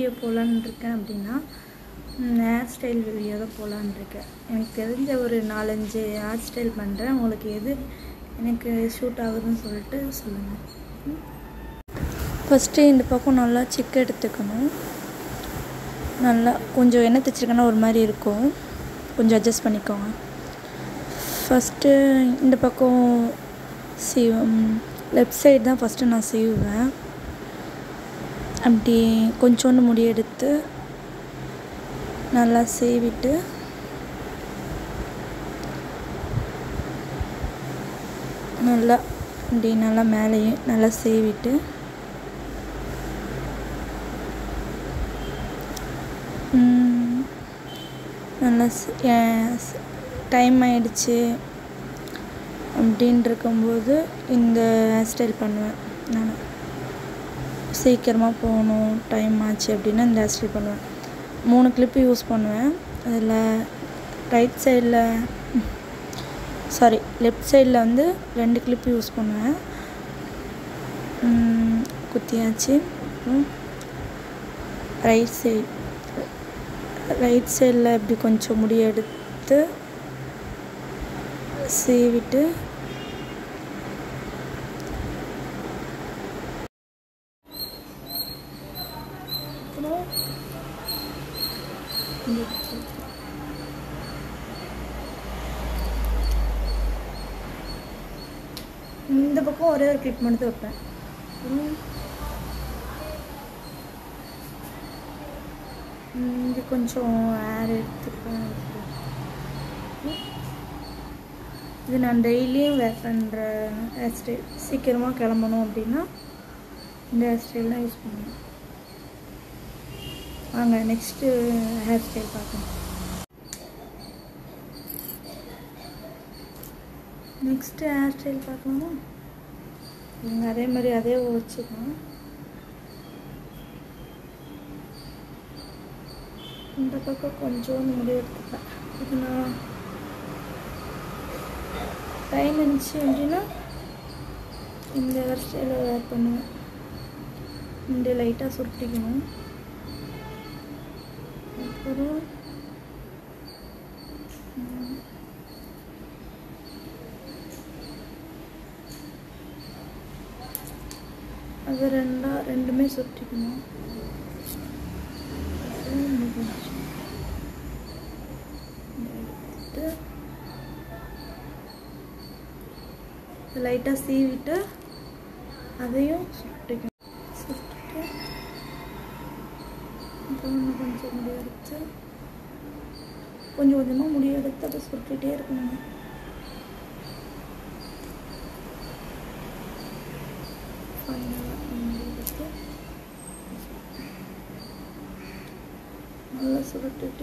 Video போடலான்னு இருக்கேன் அப்படின்னா ஹேர் ஸ்டைல் வீடியோ தான் போடலான்னு இருக்கேன் எனக்கு தெரிஞ்ச ஒரு நாலஞ்சு ஹேர் ஸ்டைல் பண்ணுறேன் உங்களுக்கு எது எனக்கு ஷூட் ஆகுதுன்னு சொல்லிட்டு சொல்லுங்கள் ஃபஸ்ட்டு இந்த பக்கம் நல்லா சிக்கு எடுத்துக்கணும் நல்லா கொஞ்சம் எண்ணெய் தைச்சிருக்கேன்னா ஒரு மாதிரி இருக்கும் கொஞ்சம் அட்ஜஸ்ட் பண்ணிக்கோங்க ஃபஸ்ட்டு இந்த பக்கம் சீவம் லெஃப்ட் சைடு தான் ஃபஸ்ட்டு நான் சீவுவேன் அப்படி கொஞ்சோண்டு முடி எடுத்து நல்லா சீவிட்டு நல்லா இப்படி நல்லா மேலேயும் நல்லா சீவிட்டு ம், நல்லா டைம் ஆயிடுச்சு அப்படின்னு இருக்கும்போது இந்த ஹேர் ஸ்டைல் பண்ணுவேன் நான் சீக்கிரமாக போகணும் டைம் ஆச்சு அப்படின்னா இந்த ஹேர் ஸ்டைல் பண்ணுவேன் மூணு கிளிப்பு யூஸ் பண்ணுவேன் அதில் ரைட் சைடில் சாரி லெஃப்ட் சைடில் வந்து ரெண்டு கிளிப்பு யூஸ் பண்ணுவேன் ம், குத்தியாச்சு அப்புறம் ரைட் சைடு ரைட் சைடில் இப்படி கொஞ்சம் முடி எடுத்து சீவிட்டு அப்புறம் இங்க வச்சு- இந்த பக்கம் ஒரே ஒரு கிளிப் மட்டும் வைப்பேன் அப்புறம் இங்கே கொஞ்சம் ஏர் எடுத்துப்பேன் இது நான் டெய்லியும் வேர் பண்ணுற ஹேர் ஸ்டைல் சீக்கிரமாக கிளம்பணும் அப்படின்னா இந்த ஹேர் ஸ்டைல் தான் யூஸ் பண்ணுவேன் வாங்க நெக்ஸ்ட்டு ஹேர் ஸ்டைல் பார்க்கலாம் நெக்ஸ்ட்டு ஹேர் ஸ்டைல் பார்க்கலாமா இவங்க அதே மாதிரி அதே வச்சுக்கலாம் இந்த பக்கம் கொஞ்சோண்டு முடி எடுத்துப்பேன் இது நான் டைம் இருந்துச்சு அப்படின்னா இந்த ஹேர் ஸ்டைலை வேர் பண்ணுவேன் இந்த லைட்டாக சுருட்டிக்கணும் அப்புறம் ம், அது ரெண்டா ரெண்டுமே சுருட்டிக்கணும் அப்புறம் இன்னும் கொஞ்சம் எடுத்துட்டு லைட்டாக சீவிட்டு அதையும் சுருட்டிக்கணும் சுருட்டிட்டு அப்புறம் இன்னும் கொஞ்சம் முடி எடுத்து கொஞ்சம் கொஞ்சமாக முடி எடுத்து அதை சுருட்டிகிட்டே இருக்கணும் ஃபைனலாக முடி எடுத்து நல்லா சுருட்டிட்டு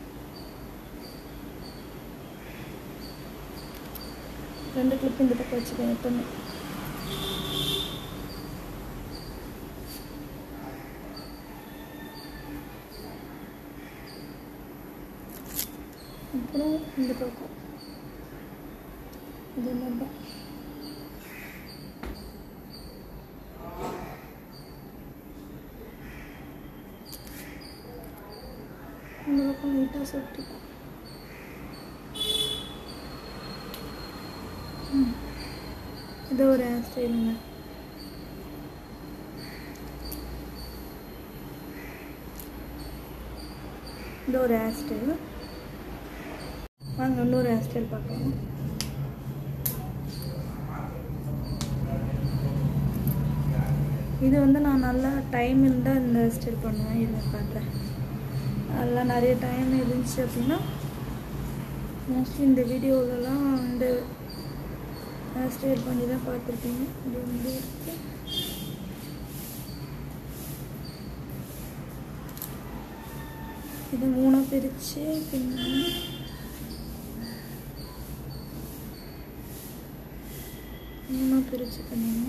ரெண்டு கிளிப் இந்த பக்கம் வச்சுக்கோங்க எப்பவுமே அப்புறம் இந்த பக்கம் இது மாதிரி தான் இந்த பக்கம் லைட்டாக சுட்டிப்போம் ம். இது ஒரு ஹேர் ஸ்டைலுங்க இது ஒரு ஹேர் ஸ்டைல் வாங்க இன்னொரு ஹேர் ஸ்டைல் பார்க்கலாம் இது வந்து நான் நல்லா டைம் இருந்தால் இந்த ஹேர் ஸ்டைல் பண்ணுவேன் இது பண்ணுறேன் நல்லா நிறைய டைம் இருந்துச்சு அப்படின்னா மோஸ்ட்லி இந்த வீடியோலலாம் இந்த ஹேர் ஸ்டைல் பண்ணி தான் பார்த்துருப்பீங்க இது வந்து எடுத்து இது மூணாக பிரித்து பின்னாடி மூணாக பிரித்து பண்ணிங்க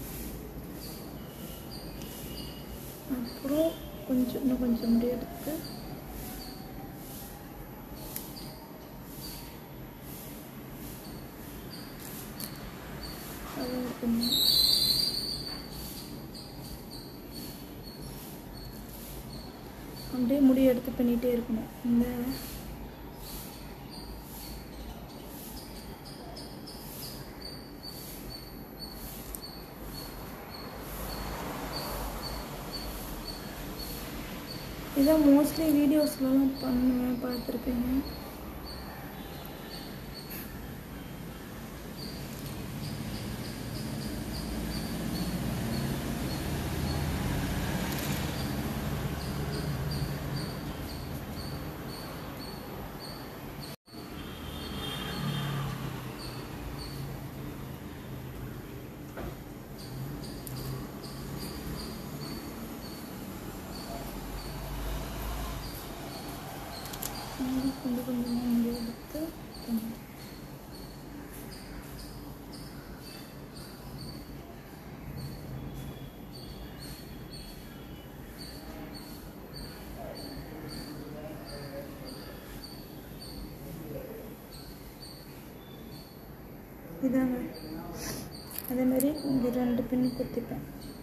அப்புறம் கொஞ்சம் இன்னும் கொஞ்சம் முடி எடுத்து அதை பண்ணி- அப்படியே முடி எடுத்து பண்ணிகிட்டே இருக்கணும் இந்த இதான் மோஸ்ட்லி வீடியோஸ்லலாம் பண்ணுவேன் பார்த்துருப்பீங்க கொஞ்சம் கொஞ்சமாக முடி எடுத்து பண்ணணும். இதாங்க அதே மாதிரி இங்கே ரெண்டு பின் குத்திப்பேன்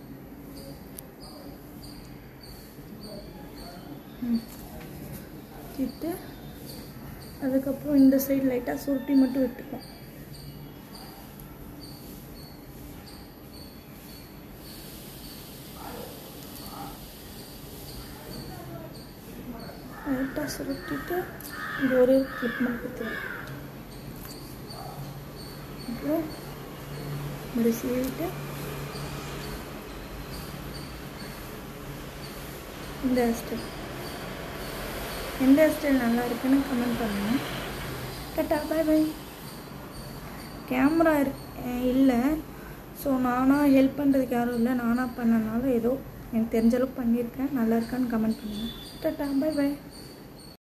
ம் குத்திட்டு அதுக்கப்புறம் இந்த சைடு லைட்டாக சுருட்டி மட்டும் விட்டுப்பேன் லைட்டாக சுருட்டிட்டு இங்கே ஒரே கிளிப் மட்டும் குத்துவேன் அப்புறம் இப்படி சீவிட்டு இந்த ஸ்டெப் எந்த ஸ்டைல் நல்லா இருக்குன்னு கமெண்ட் பண்ணுங்கள் டட்டா பாய் பாய் கேமரா இருக்கு இல்லை ஸோ நானாக ஹெல்ப் பண்ணுறதுக்கு யாரும் இல்லை நானாக பண்ணனால ஏதோ எனக்கு தெரிஞ்ச அளவுக்கு பண்ணியிருக்கேன் நல்லா இருக்கான்னு கமெண்ட் பண்ணுங்கள் டட்டா பாய் பாய்